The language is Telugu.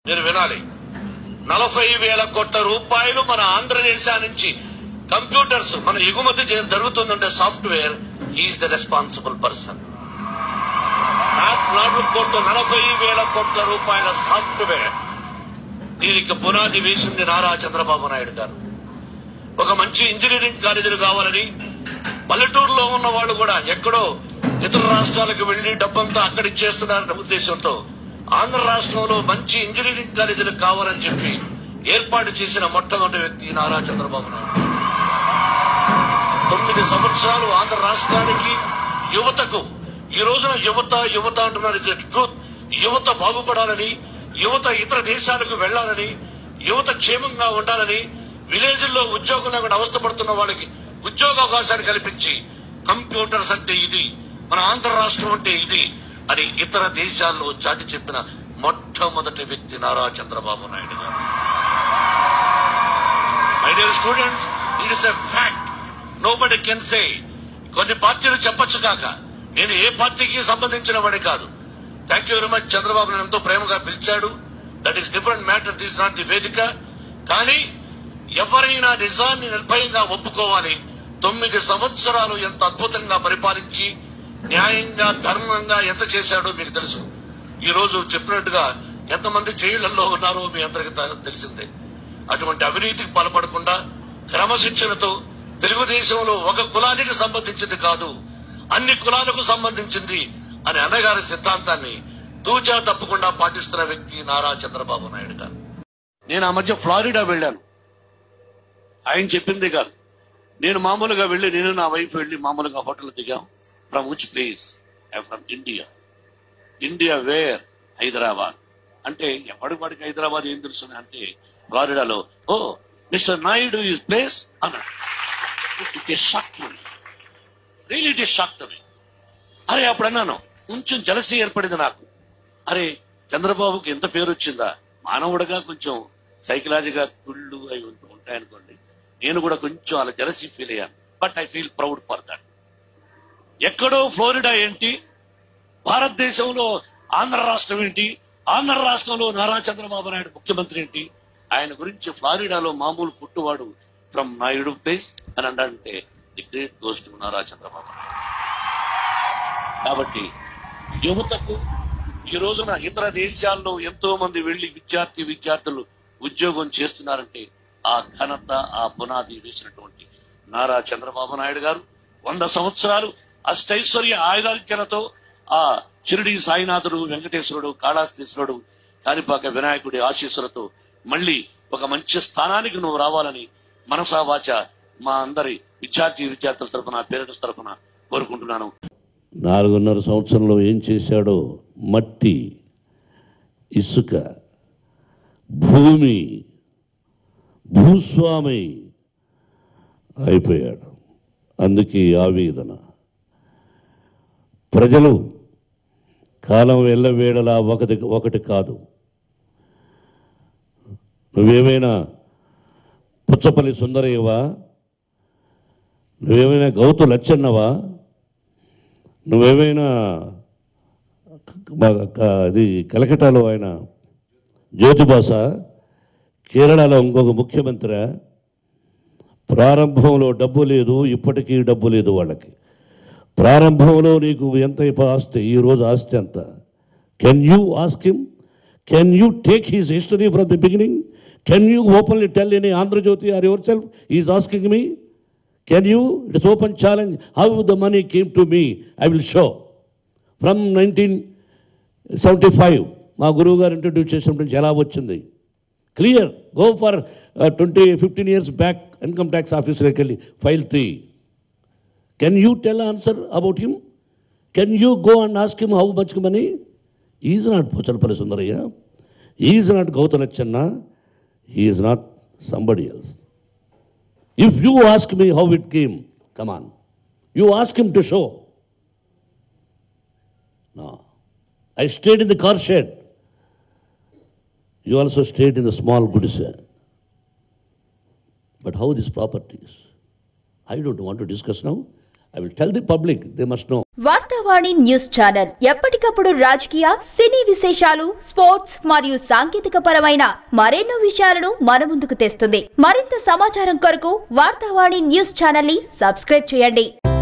మీరు వినాలి నలభై వేల కోట్ల రూపాయలు మన ఆంధ్రదేశా నుంచి కంప్యూటర్స్ మన ఎగుమతి చే- జరుగుతుందంటే software is the responsible person నాలుగు కోట్ల నలభై వేల కోట్ల రూపాయల సాఫ్ట్వేర్ దీనికి పునాది వేసింది నారా చంద్రబాబు నాయుడు గారు ఒక మంచి ఇంజనీరింగ్ కాలేజీలు కావాలని పల్లెటూరులో ఉన్న వాళ్ళు కూడా ఎక్కడో ఇతర రాష్ట్రాలకు వెళ్లి డబ్బంతా అక్కడ ఇచ్చేస్తున్నారన్న ఉద్దేశంతో ఆంధ్ర రాష్ట్రంలో మంచి ఇంజనీరింగ్ కాలేజీలు కావాలని చెప్పి ఏర్పాటు చేసిన మొట్టమొదటి వ్యక్తి నారా చంద్రబాబు నాయుడు తొమ్మిది సంవత్సరాలు ఆంధ్ర రాష్ట్రానికి యువతకు ఈ రోజున యువత యువత అంటున్నారు ట్రూత్ యువత బాగుపడాలని యువత ఇతర దేశాలకు వెళ్లాలని యువత క్షేమంగా ఉండాలని విలేజ్ల్లో ఉద్యోగం లేకుండా అవస్థపడుతున్న వాళ్ళకి ఉద్యోగ అవకాశాలు కల్పించి కంప్యూటర్స్ అంటే ఇది మన ఆంధ్ర రాష్ట్రం అంటే ఇది అని ఇతర దేశాల్లో చాటి చెప్పిన మొట్టమొదటి వ్యక్తి Nara Chandrababu Naidu garu my dear students it is a fact nobody can say కొన్ని పార్టీలు చెప్పొచ్చు కాక నేను ఏ పార్టీకి సంబంధించిన వాడి కాదు thank you very much Chandrababu Naidu ఎంతో ప్రేమగా పిలిచాడు that is different matter this not the వేదిక కానీ ఎవరైనా నిజాన్ని నిర్భయంగా ఒప్పుకోవాలి తొమ్మిది సంవత్సరాలు ఎంత అద్భుతంగా పరిపాలించి న్యాయంగా ధర్మంగా ఎంత చేశాడో మీకు తెలుసు ఈ రోజు చెప్పినట్టుగా ఎంతమంది జైళ్లలో ఉన్నారో మీ అందరికీ త- తెలిసిందే అటువంటి అవినీతికి పాల్పడకుండా క్రమశిక్షణతో తెలుగుదేశంలో ఒక కులానికి సంబంధించింది కాదు అన్ని కులాలకు సంబంధించింది అని అన్నగారి సిద్ధాంతాన్ని తూచా తప్పకుండా పాటిస్తున్న వ్యక్తి నారా చంద్రబాబు నాయుడు గారు నేను ఆ మధ్య ఫ్లారిడా వెళ్ళాను ఆయన చెప్పిందే కాదు నేను మామూలుగా వెళ్ళి నేను నా వైఫ్ వెళ్ళి మామూలుగా హోటల్ దిగాం from which place I from India India where Hyderabad అంటే ఎవడి వాడికి హైదరాబాద్ ఏం తెలుసు అంటే ఫ్లారిడాలో ఓ మిస్టర్ నాయుడు ఈజ్ ప్లేస్ అన్నాడు it is shock real it is shock అరే అప్పుడు అన్నాను కొంచెం జలసి ఏర్పడింది నాకు అరే చంద్రబాబుకి ఎంత పేరు వచ్చిందా మానవుడిగా కొంచెం సైకలాజిగా కుళ్ళు అవి ఉంటూ ఉంటాయనుకోండి నేను కూడా కొంచెం అలా జలసి ఫీల్ అయ్యాను but I feel proud for that ఎక్కడో ఫ్లోరిడా ఏంటి భారతదేశంలో ఆంధ్ర రాష్ట్రం ఏంటి ఆంధ్ర రాష్ట్రంలో నారా చంద్రబాబు నాయుడు ముఖ్యమంత్రి ఏంటి ఆయన గురించి ఫ్లారిడాలో మామూలు పుట్టువాడు ఫ్రమ్ నాయుడు ప్లేస్ అని అంటే the great ghost Nara Chandrababu Naidu కాబట్టి యువతకు ఈ రోజున ఇతర దేశాల్లో ఎంతో మంది వెళ్లి విద్యార్థి విద్యార్థులు ఉద్యోగం చేస్తున్నారంటే ఆ ఘనత ఆ పునాది వేసినటువంటి నారా చంద్రబాబు నాయుడు గారు వంద సంవత్సరాలు అష్టైశ్వర్య ఆయుధాఖ్యలతో ఆ చిరుడి సాయినాథుడు వెంకటేశ్వరుడు కాళాస్తీశ్వరుడు కాణిపాక వినాయకుడి ఆశీస్సులతో మళ్ళీ ఒక మంచి స్థానానికి నువ్వు రావాలని మనసా వాచ మా అందరి విద్యార్థి విద్యార్థుల తరఫున పేరెంట్స్ తరఫున కోరుకుంటున్నాను నాలుగున్నర సంవత్సరంలో ఏం చేశాడో మట్టి ఇసుక భూమి భూస్వామి అయిపోయాడు అందుకే ఈ ఆవేదన ప్రజలు కాలం వెళ్ళవేళలా ఒకటి ఒకటి కాదు నువ్వేమైనా పుచ్చపల్లి సుందరయ్యవా నువ్వేమైనా గౌతు లచ్చన్నవా నువ్వేమైనా క- క- అది కలకటాలో ఆయన జ్యోతిబాస కేరళలో ఇంకొక ముఖ్యమంత్రి ప్రారంభంలో డబ్బు లేదు ఇప్పటికీ డబ్బు లేదు వాళ్ళకి ప్రారంభంలో నీకు ఎంత ఇప్ప- ఆస్తి ఈరోజు ఆస్తి ఎంత can you ask him can you take his history from the beginning can you openly tell any Andhrajyothy or yourself is asking me can you it's open challenge how the money came to me I will show from nineteen seventy five మా గురువు గారు ఇంట్రడ్యూస్ చేసినప్పటి నుంచి ఎలా వచ్చింది clear go for twenty fifteen years back income tax ఆఫీస్లోకి వెళ్ళి ఫైల్ తీ can you tell answer about him can you go and ask him how much money is not Pochalapalli Sundarayya is not Gouthu Latchanna is not somebody else If you ask me how it came, come on. You ask him to show. No. I stayed in the car shed. You also stayed in the small goodies. But how these properties? I don't want to discuss now. I will tell the public, they must know. Vaarthavani news channel ఎప్పటికప్పుడు రాజకీయ సినీ విశేషాలు స్పోర్ట్స్ మరియు సాంకేతిక పరమైన మరెన్నో విషయాలను మన ముందుకు తెస్తుంది మరింత సమాచారం కొరకు వార్తావాణి న్యూస్ ఛానల్ ని సబ్స్క్రైబ్ చేయండి